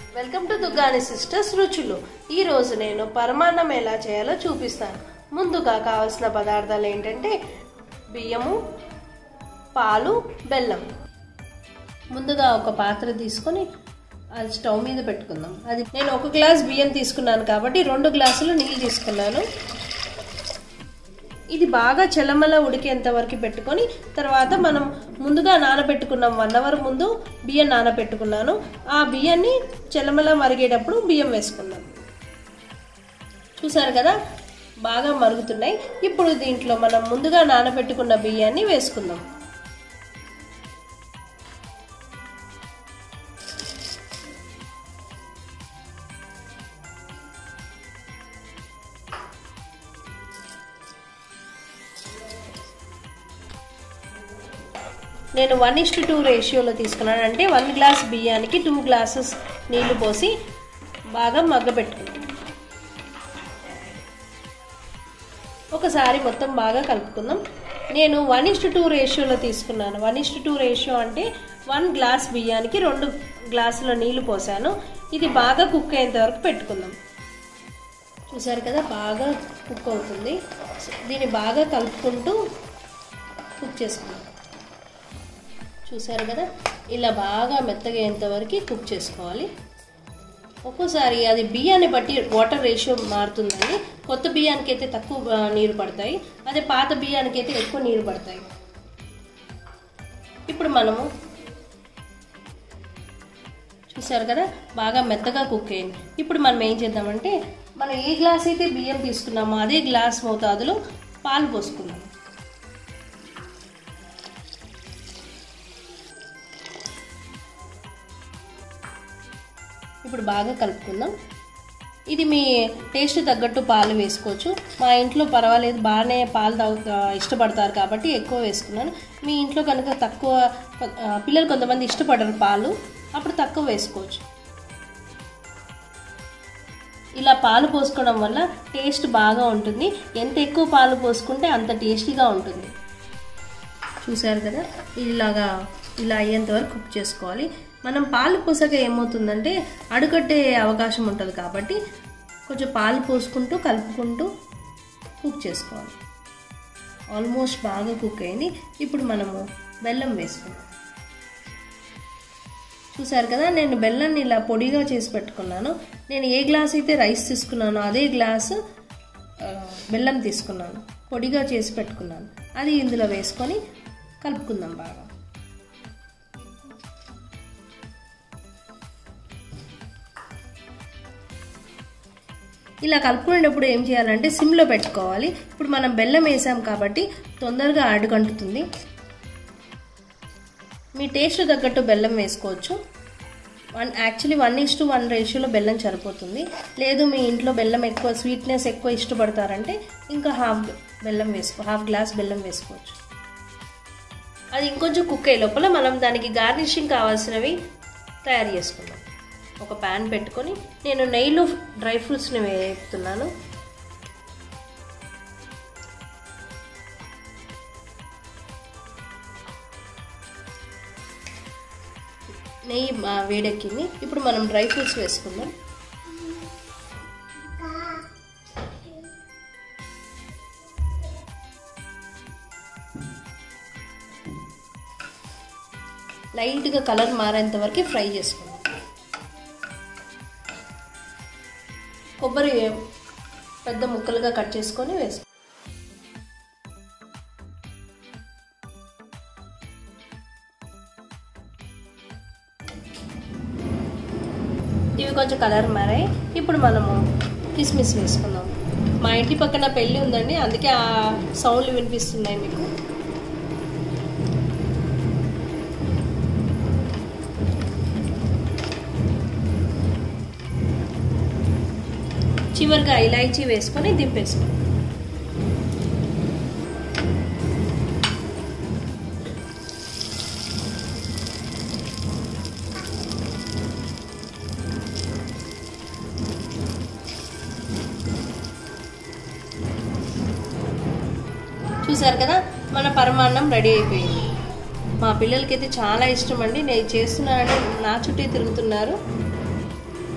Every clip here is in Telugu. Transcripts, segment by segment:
వెల్కమ్ టు దుగ్గాని సిస్టర్స్ రుచులు ఈ రోజు నేను పరమాన్నం ఎలా చేయాలో చూపిస్తాను ముందుగా కావలసిన పదార్థాలు ఏంటంటే బియ్యము పాలు బెల్లం ముందుగా ఒక పాత్ర తీసుకొని అది స్టవ్ మీద పెట్టుకుందాం అది నేను ఒక గ్లాస్ బియ్యం తీసుకున్నాను కాబట్టి రెండు గ్లాసులు నీళ్ళు తీసుకున్నాను ఇది బాగా చల్లమల ఉడికేంత వరకు పెట్టుకొని తర్వాత మనం ముందుగా నానబెట్టుకున్నాం వన్ అవర్ ముందు బియ్యం నానబెట్టుకున్నాను ఆ బియ్యాన్ని చల్లమల మరిగేటప్పుడు బియ్యం వేసుకున్నాం చూసారు కదా బాగా మరుగుతున్నాయి ఇప్పుడు దీంట్లో మనం ముందుగా నానబెట్టుకున్న బియ్యాన్ని వేసుకుందాం నేను వన్ ఇస్టు టూ రేషియోలో తీసుకున్నాను అంటే వన్ గ్లాస్ బియ్యానికి టూ గ్లాసెస్ నీళ్లు పోసి బాగా మగ్గబెట్టుకున్నాను ఒకసారి మొత్తం బాగా కలుపుకుందాం నేను వన్ ఇస్టు టూ రేషియోలో తీసుకున్నాను వన్ ఇస్టు టూ రేషియో అంటే వన్ గ్లాస్ బియ్యానికి రెండు గ్లాసుల నీళ్లు పోసాను ఇది బాగా కుక్ అయ్యేంత వరకు పెట్టుకుందాం చూసారు కదా బాగా కుక్ అవుతుంది దీన్ని బాగా కలుపుకుంటూ కుక్ చేసుకుందాం చూసారు కదా ఇలా బాగా మెత్తగా వరకు కుక్ చేసుకోవాలి ఒక్కోసారి అది బియ్యాన్ని బట్టి వాటర్ రేషియో మారుతుందండి కొత్త బియ్యానికి అయితే తక్కువ నీరు పడతాయి అదే పాత బియ్యానికి అయితే ఎక్కువ నీరు పడతాయి ఇప్పుడు మనము చూసారు కదా బాగా మెత్తగా కుక్ అయింది ఇప్పుడు మనం ఏం చేద్దామంటే మనం ఏ గ్లాస్ అయితే బియ్యం తీసుకున్నామో అదే గ్లాస్ మోతాదులో పాలు పోసుకున్నాము ఇప్పుడు బాగా కలుపుకుందాం ఇది మీ టేస్ట్ తగ్గట్టు పాలు వేసుకోవచ్చు మా ఇంట్లో పర్వాలేదు బాగానే పాలు తాగు ఇష్టపడతారు కాబట్టి ఎక్కువ వేసుకున్నాను మీ ఇంట్లో కనుక తక్కువ పిల్లలు కొంతమంది ఇష్టపడరు పాలు అప్పుడు తక్కువ వేసుకోవచ్చు ఇలా పాలు పోసుకోవడం వల్ల టేస్ట్ బాగా ఉంటుంది ఎంత ఎక్కువ పాలు పోసుకుంటే అంత టేస్టీగా ఉంటుంది చూసారు కదా ఇలాగా ఇలా అయ్యేంత వరకు కుక్ చేసుకోవాలి మనం పాలు పోసాక ఏమవుతుందంటే అడుగట్టే అవకాశం ఉంటుంది కాబట్టి కొంచెం పాలు పోసుకుంటూ కలుపుకుంటూ కుక్ చేసుకోవాలి ఆల్మోస్ట్ బాగా కుక్ అయింది ఇప్పుడు మనము బెల్లం వేసుకుందాం చూసారు కదా నేను బెల్లాన్ని ఇలా పొడిగా చేసి పెట్టుకున్నాను నేను ఏ గ్లాస్ అయితే రైస్ తీసుకున్నానో అదే గ్లాసు బెల్లం తీసుకున్నాను పొడిగా చేసి పెట్టుకున్నాను అది ఇందులో వేసుకొని కలుపుకుందాం బాగా ఇలా కలుపుకునేటప్పుడు ఏం చేయాలంటే సిమ్లో పెట్టుకోవాలి ఇప్పుడు మనం బెల్లం వేసాం కాబట్టి తొందరగా అడుగంటుతుంది మీ టేస్ట్ తగ్గట్టు బెల్లం వేసుకోవచ్చు one actually one is to one రేషియోలో బెల్లం సరిపోతుంది లేదు మీ ఇంట్లో బెల్లం ఎక్కువ స్వీట్నెస్ ఎక్కువ ఇష్టపడతారంటే ఇంకా హాఫ్ బెల్లం వేసుకో హాఫ్ గ్లాస్ బెల్లం వేసుకోవచ్చు అది ఇంకొంచెం కుక్ అయ్యే లోపల మనం దానికి గార్నిషింగ్ కావాల్సినవి తయారు చేసుకుందాం ఒక ప్యాన్ పెట్టుకొని నేను నెయ్యిలో డ్రై ఫ్రూట్స్ని వేపుతున్నాను నెయ్యి వేడెక్కింది ఇప్పుడు మనం డ్రై ఫ్రూట్స్ వేసుకుందాం లైట్గా కలర్ మారేంత వరకు ఫ్రై చేసుకుందాం కొబ్బరి పెద్ద ముక్కలుగా కట్ చేసుకొని వేసుకో ఇవి కొంచెం కలర్ మారాయి ఇప్పుడు మనము కిస్మిస్ వేసుకుందాం మా ఇంటి పక్కన పెళ్ళి ఉందండి అందుకే ఆ సౌండ్లు వినిపిస్తున్నాయి మీకు చివరిగా ఇలాచీ వేసుకొని దింపేసుకోండి చూసారు కదా మన పరమాన్నం రెడీ అయిపోయింది మా పిల్లలకైతే చాలా ఇష్టం అండి నేను చేస్తున్నానని నా చుట్టే తిరుగుతున్నారు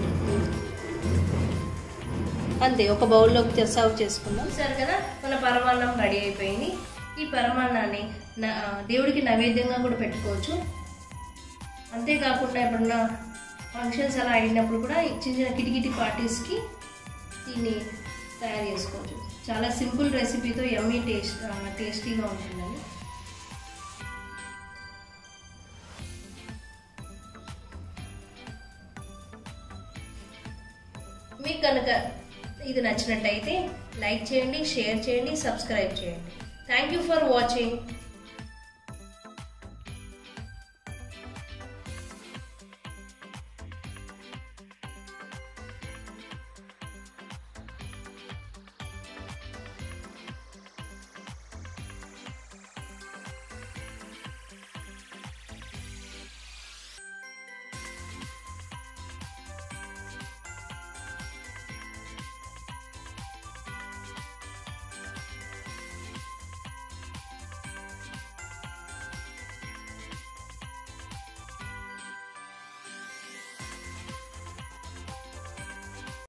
అంతే ఒక బౌల్లోకి సర్వ్ చేసుకుందాం సరే కదా మన పరమాన్నం రెడీ అయిపోయింది ఈ పరమాన్నాన్ని న- ఆ, దేవుడికి నైవేద్యంగా కూడా పెట్టుకోవచ్చు అంతేకాకుండా ఎప్పుడన్నా ఫంక్షన్స్ అలా అయినప్పుడు కూడా ఈ చిన్న చిన్న కిటికిటి పార్టీస్కి దీన్ని తయారు చేసుకోవచ్చు చాలా సింపుల్ రెసిపీతో ఎమ్మీ టేస్ట్ టేస్టీగా ఉంటుందండి మీకు కనుక ఇది నచ్చినట్టయితే లైక్ చేయండి షేర్ చేయండి సబ్స్క్రైబ్ చేయండి థ్యాంక్ యూ ఫర్ వాచింగ్